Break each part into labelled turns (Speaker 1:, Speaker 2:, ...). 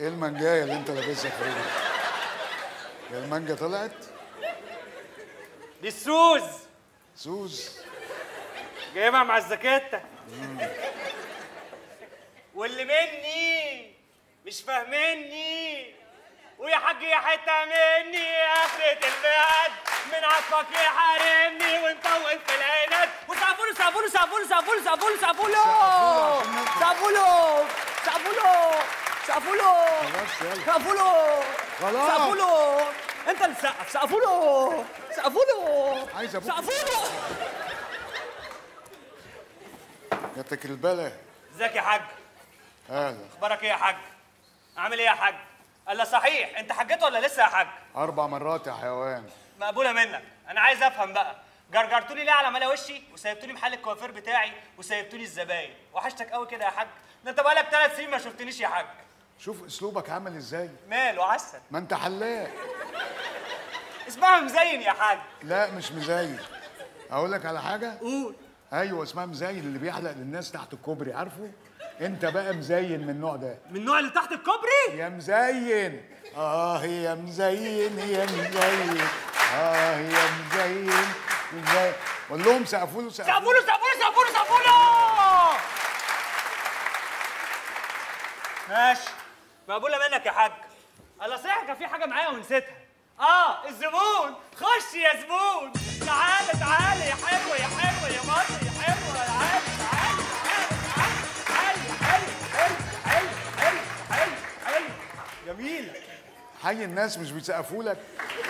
Speaker 1: ايه المانجايه اللي انت لابسها في رجلك هي المانجا طلعت
Speaker 2: دي السوز
Speaker 1: سوز
Speaker 2: جايبها مع الزكاتة واللي مني مش فاهمني ويا حاج يا حتة مني آخرة البلد من عطفك يحارمني ونطول في العينات وسقفوله سقفوله سقفوله سقفوله سقفوله سقفوله سقفوله سقفوله سقفوله
Speaker 1: خلاص يلا
Speaker 2: سقفوله
Speaker 1: خلاص.
Speaker 2: سقفوله انت اللي سقف سقفوله سقفوله
Speaker 1: عايز أبوك.
Speaker 2: سقفوله
Speaker 1: جاتك البلا
Speaker 2: ازيك يا حاج
Speaker 1: هذا
Speaker 2: اخبارك ايه يا حاج عامل ايه يا حاج قال له صحيح انت حجيت ولا لسه يا حاج
Speaker 1: اربع مرات يا حيوان
Speaker 2: مقبوله منك انا عايز افهم بقى جرجرتولي ليه على ملا وشي وسيبتولي محل الكوافير بتاعي وسيبتولي الزباين وحشتك قوي كده يا حاج ده انت بقالك ثلاث سنين ما شفتنيش يا حاج
Speaker 1: شوف اسلوبك عامل ازاي
Speaker 2: مال وعسل
Speaker 1: ما انت حلاق
Speaker 2: اسمها مزين يا حاج
Speaker 1: لا مش مزين اقول لك على حاجه
Speaker 2: قول
Speaker 1: ايوه اسمها مزين اللي بيحلق للناس تحت الكوبري عارفه انت بقى مزين من النوع ده
Speaker 2: من النوع اللي تحت الكوبري
Speaker 1: يا مزين اه يا مزين يا مزين اه يا مزين مزين قول لهم سقفوا له سقفوا
Speaker 2: سقفوله سقفوله سقفوله سقفوله ماشي مقبوله منك يا حاج الله صحيح كان في حاجه معايا ونسيتها اه الزبون خش يا زبون تعالى تعالى يا حلوه يا حلوه يا مصر يا حلوه تعالى تعالى تعالى تعالى حلو حلو حلو حلو حلو حلو جميله
Speaker 1: حي الناس مش بيسقفوا لك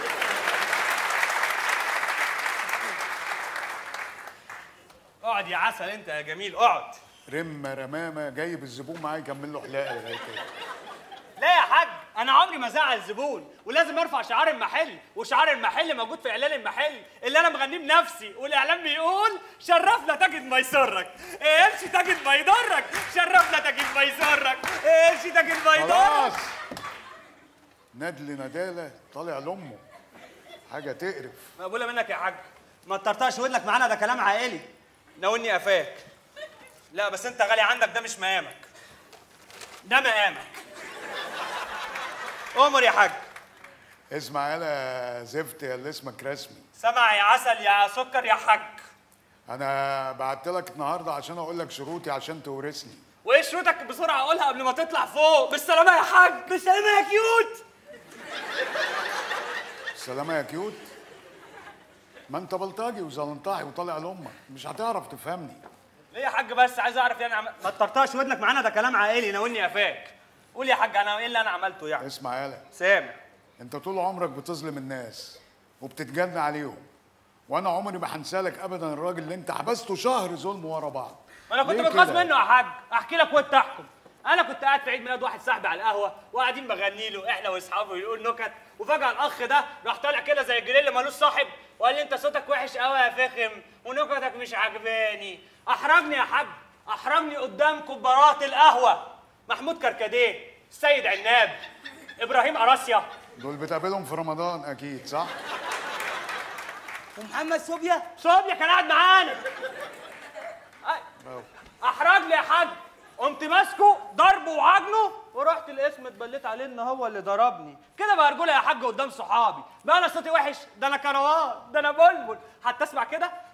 Speaker 2: اقعد يا عسل انت يا جميل اقعد
Speaker 1: رمه رمامه جايب الزبون معاه يكمل له حلاقه لغايه كده
Speaker 2: لا يا حاج انا عمري ما زعل زبون ولازم ارفع شعار المحل وشعار المحل موجود في اعلان المحل اللي انا مغنيه بنفسي والاعلان بيقول شرفنا تجد ما يسرك امشي تجد ما يضرك شرفنا تجد ما يسرك امشي تجد ما
Speaker 1: خلاص
Speaker 2: يضرك
Speaker 1: ندل ندالة طالع لأمه حاجة تقرف
Speaker 2: مقبوله منك يا حاج ما تطرطقش ودنك معانا ده كلام عائلي ناولني قفاك لا بس انت غالي عندك ده مش مقامك ده مقامك امر يا حاج
Speaker 1: اسمع يالا زفت يا اللي اسمك رسمي
Speaker 2: سمع يا عسل يا سكر يا حاج
Speaker 1: أنا بعت لك النهاردة عشان أقول لك شروطي عشان تورثني
Speaker 2: وايه شروطك بسرعه قولها قبل ما تطلع فوق بالسلامه يا حاج بالسلامه يا كيوت
Speaker 1: السلامة يا كيوت ما أنت بلطجي وزلنطاحي وطالع لأمك مش هتعرف تفهمني
Speaker 2: ليه يا حاج بس عايز اعرف يعني عم... ما تطرطقش ودنك معانا ده كلام عائلي ناولني قفاك قول يا حاج انا ايه اللي انا عملته يعني
Speaker 1: اسمع يالا
Speaker 2: سامع
Speaker 1: أنت طول عمرك بتظلم الناس وبتتجنى عليهم وأنا عمري ما هنسالك أبدا الراجل اللي أنت حبسته شهر ظلم ورا بعض
Speaker 2: ما انا كنت
Speaker 1: ليه
Speaker 2: متغاظ
Speaker 1: كده؟
Speaker 2: منه يا حاج احكي لك وانت تحكم انا كنت قاعد في عيد ميلاد واحد صاحبي على القهوه وقاعدين بغني له احنا واصحابه يقول نكت وفجاه الاخ ده راح طالع كده زي الجريل اللي مالوش صاحب وقال لي انت صوتك وحش قوي يا فخم ونكتك مش عاجباني احرجني يا حاج احرجني قدام كبارات القهوه محمود كركديه السيد عناب ابراهيم قراسيا
Speaker 1: دول بتقابلهم في رمضان أكيد صح؟
Speaker 2: ومحمد صوبيا صوبيا كان قاعد معانا أي- احرجني يا حاج قمت ماسكه ضربه وعجنه ورحت الاسم اتبليت عليه ان هو اللي ضربني كده برجولة يا حاج قدام صحابي بقى انا صوتي وحش ده انا كروان ده انا بلبل حتى اسمع كده